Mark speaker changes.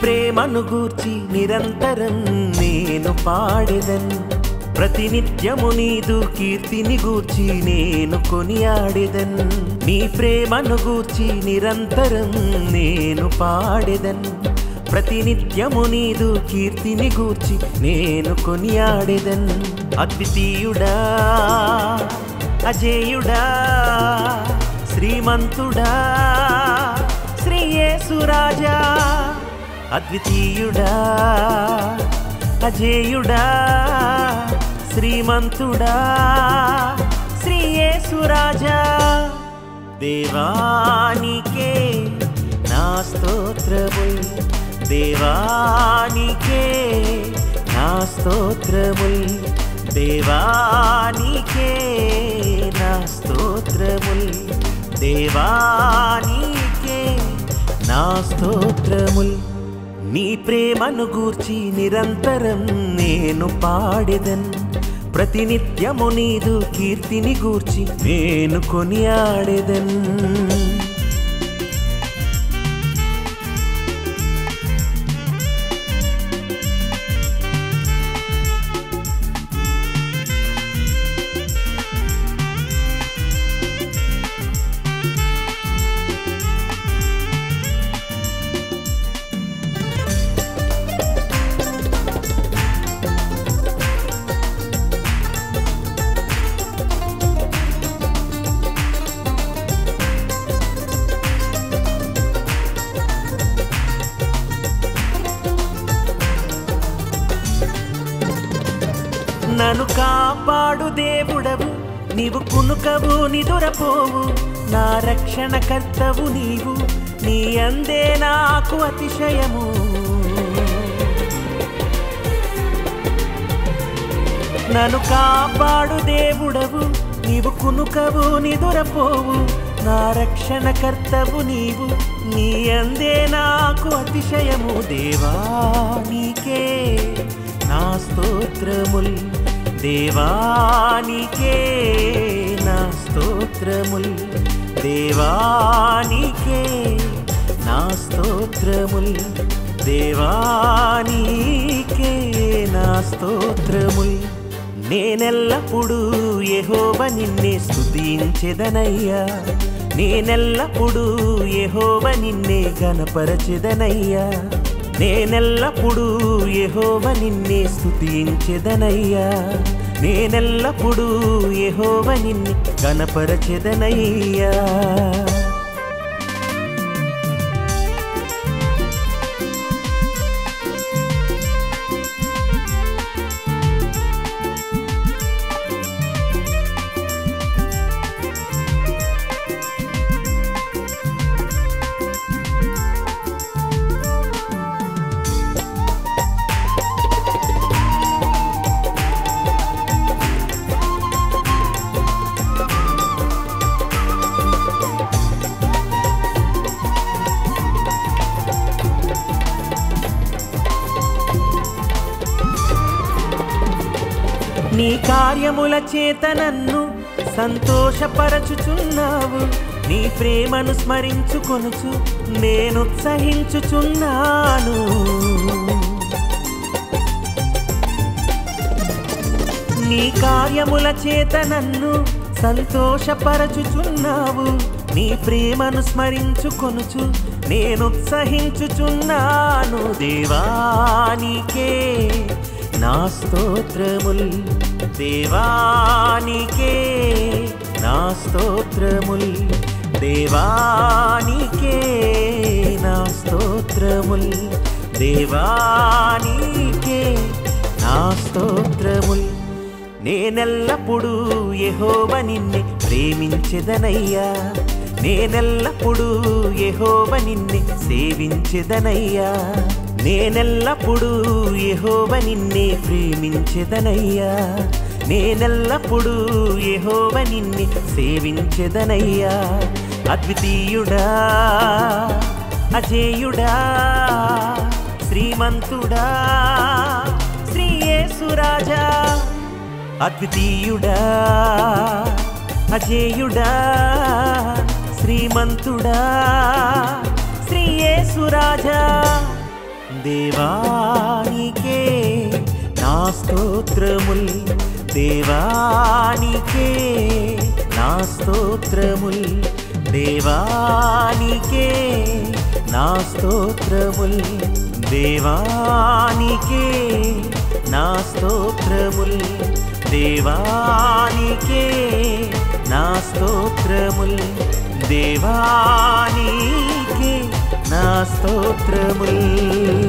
Speaker 1: ప్రేమను గూర్చి నిరంతరం నేను పాడెదన్ ప్రతినిత్యము నీదు కీర్తిని గూర్చి నేను కొనియాడెదన్ నీ ప్రేమను గూర్చి నిరంతరం నేను పాడెదన్ ప్రతినిత్యము నీదు కీర్తిని గూర్చి నేను కొనియాడెదన్ అద్వితీయుడా అజేయుడా శ్రీమంతుడా శ్రీయేసురాజా అద్వితీయుడా అజేయుడా శ్రీమంతుడా శ్రీయేసురాజా దేవానికే నా స్తోత్రముల్ దేవానికే నా స్తోత్రముల్ దేవానికే నా స్తోత్రముల్ దేవానికే నా స్తోత్రముల్ నీ ప్రేమను గూర్చి నిరంతరం నేను పాడెదన్ ప్రతినిత్యము నీదు కీర్తిని గూర్చి నేను కొనియాడెదన్ నన్ను కాపాడు దేవుడవు నీవు కునుకవు నిదురపోవు నా రక్షణ కర్తవు నీవు నీ అందే నాకు అతిశయము నన్ను కాపాడు దేవుడవు నీవు కునుకవు నిదురపోవు నా రక్షణ కర్తవు నీవు నీ అందే నాకు అతిశయము దేవా నీకే నా స్తోత్రముల్ దేవానికే నా స్తోత్రముల్ దేవానికే నా స్తోత్రముల్ దేవానికే నా స్తోత్రముల్ నేనెల్లప్పుడూ యెహోవ నిన్నే స్తుతించెదనయ్యా నేనెల్లప్పుడూ యెహోవ నిన్నే గనపరచెదనయ్యా నేనెల్లప్పుడూ యెహోవ నిన్నే స్తుతించెదనయ్యా నేనెల్లప్పుడూ యెహోవ నిన్నే గనపరచెదనయ్యా నీ కార్యముల చేత నన్ను సంతోషపరచుచున్నావు నీ ప్రేమను స్మరించుకొనుచు నేను ఉత్సహించుచున్నాను నీ కార్యముల చేత నన్ను సంతోషపరచుచున్నావు నీ ప్రేమను స్మరించుకొనుచు నేను ఉత్సహించుచున్నాను దేవానికే నా స్తోత్రముల్ దేవానికే నా స్తోత్రముల్ దేవానికే నా స్తోత్రముల్ దేవానికే నా స్తోత్రముల్ నేనెల్లప్పుడూ యెహోవ నిన్నే ప్రేమించెదనయ్యా నేనెల్లప్పుడూ యెహోవ నిన్నే సేవించెదనయ్యా నేనెల్లప్పుడూ యెహోవ నిన్నే ప్రేమించెదనయ్యా నేనెల్లప్పుడూ యెహోవ నిన్నే సేవించెదనయ్యా అద్వితీయుడా అజేయుడా శ్రీమంతుడా శ్రీయేసురాజా అద్వితీయుడా అజేయుడా శ్రీమంతుడా శ్రీయేసురాజా దేవానికే నా స్తోత్రముల్ దేవానికే నా స్తోత్రముల్ దేవానికే నా స్తోత్రముల్ దేవానికే నా స్తోత్రముల్ దేవానికే నా స్తోత్రముల్ దేవానికే నా స్తోత్రముల్